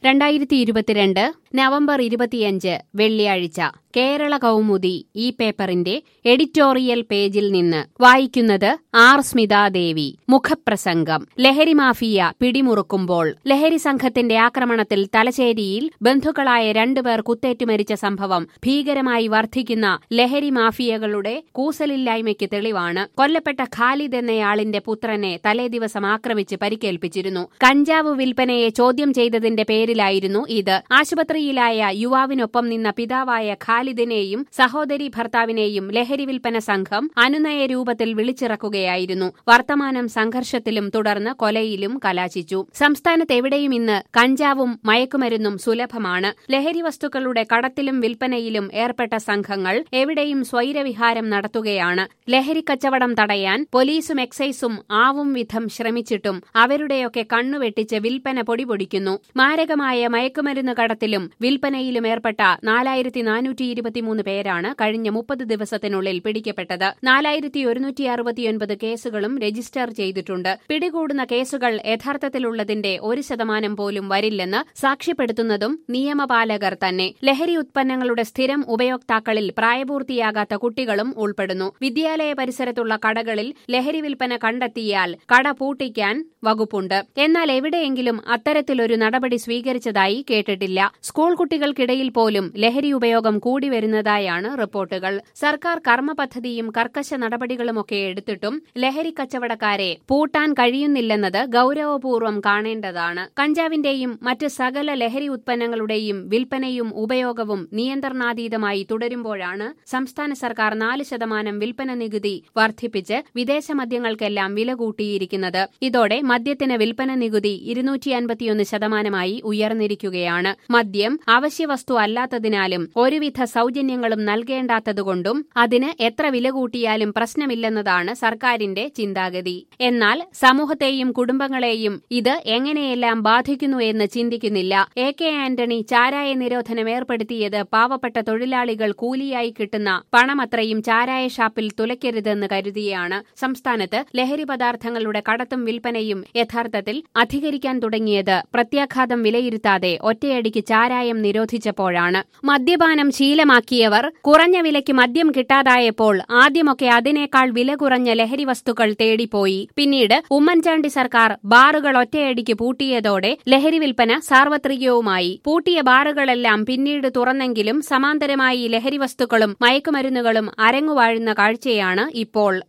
രണ്ടായിരത്തി ഇരുപത്തിരണ്ട് നവംബർ ഇരുപത്തിയഞ്ച് വെള്ളിയാഴ്ച കേരള കൗമുദി ഈ പേപ്പറിന്റെ എഡിറ്റോറിയൽ പേജിൽ നിന്ന് വായിക്കുന്നത് ആർ സ്മിതാദേവി മുഖപ്രസംഗം ലഹരി മാഫിയ പിടിമുറുക്കുമ്പോൾ ലഹരി സംഘത്തിന്റെ ആക്രമണത്തിൽ തലശ്ശേരിയിൽ ബന്ധുക്കളായ രണ്ടുപേർ കുത്തേറ്റു മരിച്ച സംഭവം ഭീകരമായി വർദ്ധിക്കുന്ന ലഹരി മാഫിയകളുടെ കൂസലില്ലായ്മയ്ക്ക് തെളിവാണ് കൊല്ലപ്പെട്ട ഖാലിദ് എന്നയാളിന്റെ പുത്രനെ തലേദിവസം ആക്രമിച്ച് പരിക്കേൽപ്പിച്ചിരുന്നു കഞ്ചാവ് വിൽപ്പനയെ ചോദ്യം ചെയ്തതിന്റെ പേരിലായിരുന്നു ഇത് ആശുപത്രിയിലായ യുവാവിനൊപ്പം നിന്ന പിതാവായ ഖാലിദിനെയും സഹോദരി ഭർത്താവിനെയും ലഹരി വിൽപ്പന സംഘം അനുനയ രൂപത്തിൽ വിളിച്ചിറക്കുകയായിരുന്നു വർത്തമാനം സംഘർഷത്തിലും തുടർന്ന് കൊലയിലും കലാശിച്ചു സംസ്ഥാനത്ത് എവിടെയും ഇന്ന് കഞ്ചാവും മയക്കുമരുന്നും സുലഭമാണ് ലഹരി വസ്തുക്കളുടെ കടത്തിലും വിൽപ്പനയിലും ഏർപ്പെട്ട സംഘങ്ങൾ എവിടെയും സ്വൈരവിഹാരം നടത്തുകയാണ് ലഹരി കച്ചവടം തടയാൻ പോലീസും എക്സൈസും ആവും വിധം ശ്രമിച്ചിട്ടും അവരുടെയൊക്കെ കണ്ണുവെട്ടിച്ച് വിൽപ്പന പൊടിപൊടിക്കുന്നു മാരകമായ മയക്കുമരുന്ന് കടത്തിലും വിൽപ്പനയിലും ഏർപ്പെട്ട നാലായിരത്തി നാനൂറ്റി ഇരുപത്തിമൂന്ന് പേരാണ് കഴിഞ്ഞ മുപ്പത് ദിവസത്തിനുള്ളിൽ പിടിക്കപ്പെട്ടത് നാലായിരത്തി ഒരുന്നൂറ്റി അറുപത്തിയൊൻപത് കേസുകളും രജിസ്റ്റർ ചെയ്തിട്ടുണ്ട് പിടികൂടുന്ന കേസുകൾ യഥാർത്ഥത്തിലുള്ളതിന്റെ ഒരു ശതമാനം പോലും വരില്ലെന്ന് സാക്ഷ്യപ്പെടുത്തുന്നതും നിയമപാലകർ തന്നെ ലഹരി ഉത്പന്നങ്ങളുടെ സ്ഥിരം ഉപയോക്താക്കളിൽ പ്രായപൂർത്തിയാകാത്ത കുട്ടികളും ഉൾപ്പെടുന്നു വിദ്യാലയ പരിസരത്തുള്ള കടകളിൽ ലഹരി വിൽപ്പന കണ്ടെത്തിയാൽ കട പൂട്ടിക്കാൻ വകുപ്പുണ്ട് എന്നാൽ എവിടെയെങ്കിലും അത്തരത്തിലൊരു നടപടി സ്വീകരിച്ചതായി കേട്ടിട്ടില്ല സ്കൂൾ കുട്ടികൾക്കിടയിൽ പോലും ലഹരി ഉപയോഗം കൂടി വരുന്നതായാണ് റിപ്പോർട്ടുകൾ സർക്കാർ കർമ്മ പദ്ധതിയും കർക്കശ നടപടികളുമൊക്കെ എടുത്തിട്ടും ലഹരി കച്ചവടക്കാരെ പൂട്ടാൻ കഴിയുന്നില്ലെന്നത് ഗൌരവപൂർവ്വം കാണേണ്ടതാണ് കഞ്ചാവിന്റെയും മറ്റ് സകല ലഹരി ഉത്പന്നങ്ങളുടെയും വിൽപ്പനയും ഉപയോഗവും നിയന്ത്രണാതീതമായി തുടരുമ്പോഴാണ് സംസ്ഥാന സർക്കാർ നാല് ശതമാനം വിൽപ്പന നികുതി വർദ്ധിപ്പിച്ച് വിദേശ മദ്യങ്ങൾക്കെല്ലാം വില കൂട്ടിയിരിക്കുന്നത് ഇതോടെ മദ്യത്തിന് വിൽപ്പന നികുതി ഇരുന്നൂറ്റി അൻപത്തിയൊന്ന് ശതമാനമായി ഉയർന്നിരിക്കുകയാണ് മദ്യം അവശ്യവസ്തു അല്ലാത്തതിനാലും ഒരുവിധ സൗജന്യങ്ങളും നൽകേണ്ടാത്തതുകൊണ്ടും അതിന് എത്ര വില കൂട്ടിയാലും പ്രശ്നമില്ലെന്നതാണ് സർക്കാരിന്റെ ചിന്താഗതി എന്നാൽ സമൂഹത്തെയും കുടുംബങ്ങളെയും ഇത് എങ്ങനെയെല്ലാം ബാധിക്കുന്നു എന്ന് ചിന്തിക്കുന്നില്ല എ കെ ആന്റണി ചാരായ നിരോധനം ഏർപ്പെടുത്തിയത് പാവപ്പെട്ട തൊഴിലാളികൾ കൂലിയായി കിട്ടുന്ന പണമത്രയും ചാരായ ഷാപ്പിൽ തുലയ്ക്കരുതെന്ന് കരുതിയാണ് സംസ്ഥാനത്ത് ലഹരി പദാർത്ഥങ്ങളുടെ കടത്തും വിൽപ്പനയും യഥാർത്ഥത്തിൽ അധികരിക്കാൻ തുടങ്ങിയത് പ്രത്യാഘാതം വിലയിരുത്താതെ ഒറ്റയടിക്ക് ചാരായം നിരോധിച്ചപ്പോഴാണ് മദ്യപാനം ശീലമാക്കിയവർ കുറഞ്ഞ വിലയ്ക്ക് മദ്യം കിട്ടാതായപ്പോൾ ആദ്യമൊക്കെ അതിനേക്കാൾ വില കുറഞ്ഞ ലഹരി വസ്തുക്കൾ തേടിപ്പോയി പിന്നീട് ഉമ്മൻചാണ്ടി സർക്കാർ ബാറുകൾ ഒറ്റയടിക്ക് പൂട്ടിയതോടെ ലഹരി വിൽപ്പന സാർവത്രികവുമായി പൂട്ടിയ ബാറുകളെല്ലാം പിന്നീട് തുറന്നെങ്കിലും സമാന്തരമായി ലഹരി വസ്തുക്കളും മയക്കുമരുന്നുകളും അരങ്ങുവാഴുന്ന കാഴ്ചയാണ് ഇപ്പോൾ